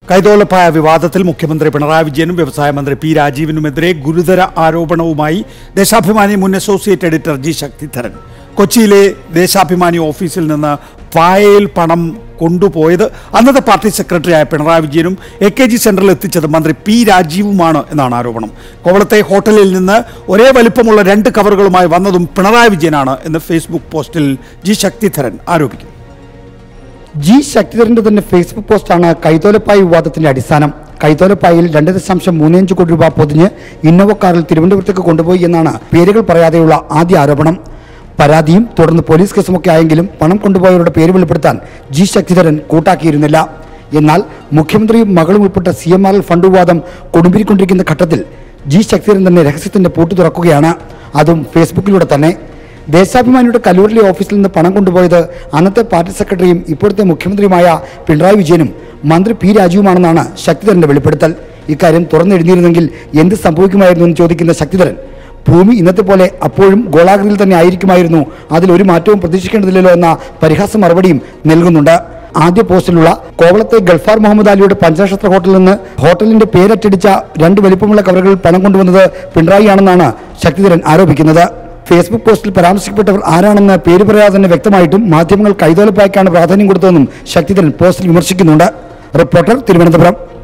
കൈതോലപ്പായ വിവാദത്തിൽ മുഖ്യമന്ത്രി പിണറായി വിജയനും വ്യവസായ മന്ത്രി പി രാജീവിനുമെതിരെ ഗുരുതര ആരോപണവുമായി ദേശാഭിമാനി മുൻ അസോസിയേറ്റ് എഡിറ്റർ ജി ശക്തിധരൻ കൊച്ചിയിലെ ദേശാഭിമാനി ഓഫീസിൽ നിന്ന് പായയിൽ പണം കൊണ്ടുപോയത് അന്നത്തെ പാർട്ടി സെക്രട്ടറിയായ പിണറായി വിജയനും എ കെ ജി സെന്ററിൽ എത്തിച്ചത് മന്ത്രി പി രാജീവുമാണ് എന്നാണ് ആരോപണം കോവളത്തെ ഹോട്ടലിൽ നിന്ന് ഒരേ വലിപ്പമുള്ള രണ്ട് കവറുകളുമായി വന്നതും പിണറായി വിജയനാണ് എന്ന് ഫേസ്ബുക്ക് പോസ്റ്റിൽ ജി ശക്തിധരൻ ആരോപിക്കുന്നു ജി ശക്തിധരന്റെ തന്നെ ഫേസ്ബുക്ക് പോസ്റ്റാണ് കൈതോലപ്പായ വിവാദത്തിന്റെ അടിസ്ഥാനം കൈതോലപ്പായിൽ രണ്ട് ദശാംശം മൂന്നഞ്ച് കോടി രൂപ പൊതിഞ്ഞ് ഇന്നോവ കാറിൽ തിരുവനന്തപുരത്തേക്ക് കൊണ്ടുപോയി എന്നാണ് പേരുകൾ പറയാതെയുള്ള ആദ്യ ആരോപണം പരാതിയും തുടർന്ന് പോലീസ് കേസുമൊക്കെ ആയെങ്കിലും പണം കൊണ്ടുപോയവരുടെ പേര് വെളിപ്പെടുത്താൻ ജി ശക്തിധരൻ കൂട്ടാക്കിയിരുന്നില്ല എന്നാൽ മുഖ്യമന്ത്രിയും മകളും ഉൾപ്പെട്ട C M R L fund വിവാദം കൊടുമ്പിരിക്കൊണ്ടിരിക്കുന്ന ഘട്ടത്തിൽ ജി ശക്തിധരൻ തന്നെ രഹസ്യത്തിന്റെ പൂട്ട് തുറക്കുകയാണ് അതും ഫേസ്ബുക്കിലൂടെ തന്നെ ദേശാഭിമാനിയുടെ കല്ലൂരിലെ ഓഫീസിൽ നിന്ന് പണം കൊണ്ടുപോയത് അന്നത്തെ പാർട്ടി സെക്രട്ടറിയും ഇപ്പോഴത്തെ മുഖ്യമന്ത്രിയുമായ പിണറായി വിജയനും മന്ത്രി പി രാജുവുമാണെന്നാണ് ശക്തിധരന്റെ വെളിപ്പെടുത്തൽ ഇക്കാര്യം തുറന്നെഴുതിയിരുന്നെങ്കിൽ എന്ത് സംഭവിക്കുമായിരുന്നു എന്ന് ചോദിക്കുന്ന ശക്തിധരൻ ഭൂമി ഇന്നത്തെ പോലെ അപ്പോഴും ഗോളാകൃതിയിൽ തന്നെ ആയിരിക്കുമായിരുന്നു അതിൽ ഒരു മാറ്റവും പ്രതീക്ഷിക്കേണ്ടതില്ലല്ലോ എന്ന പരിഹാസ മറുപടിയും നൽകുന്നുണ്ട് ആദ്യ പോസ്റ്റിലുള്ള കോവളത്തെ ഗൾഫാർ മുഹമ്മദ് അലിയുടെ പഞ്ചനക്ഷത്ര ഹോട്ടലിൽ നിന്ന് ഹോട്ടലിന്റെ പേരച്ചടിച്ച രണ്ട് വലിപ്പമുള്ള കവറുകളിൽ പണം കൊണ്ടുവന്നത് പിണറായിയാണെന്നാണ് ശക്തിധരൻ ആരോപിക്കുന്നത് ഫേസ്ബുക്ക് പോസ്റ്റിൽ പരാമർശിക്കപ്പെട്ടവർ ആരാണെന്ന് പേര് പറയാതെ തന്നെ വ്യക്തമായിട്ടും മാധ്യമങ്ങൾ കൈതോലപ്പായ്ക്കാണ് പ്രാധാന്യം കൊടുത്തതെന്നും ശക്തിധരൻ പോസ്റ്റിൽ വിമർശിക്കുന്നുണ്ട് റിപ്പോർട്ടർ തിരുവനന്തപുരം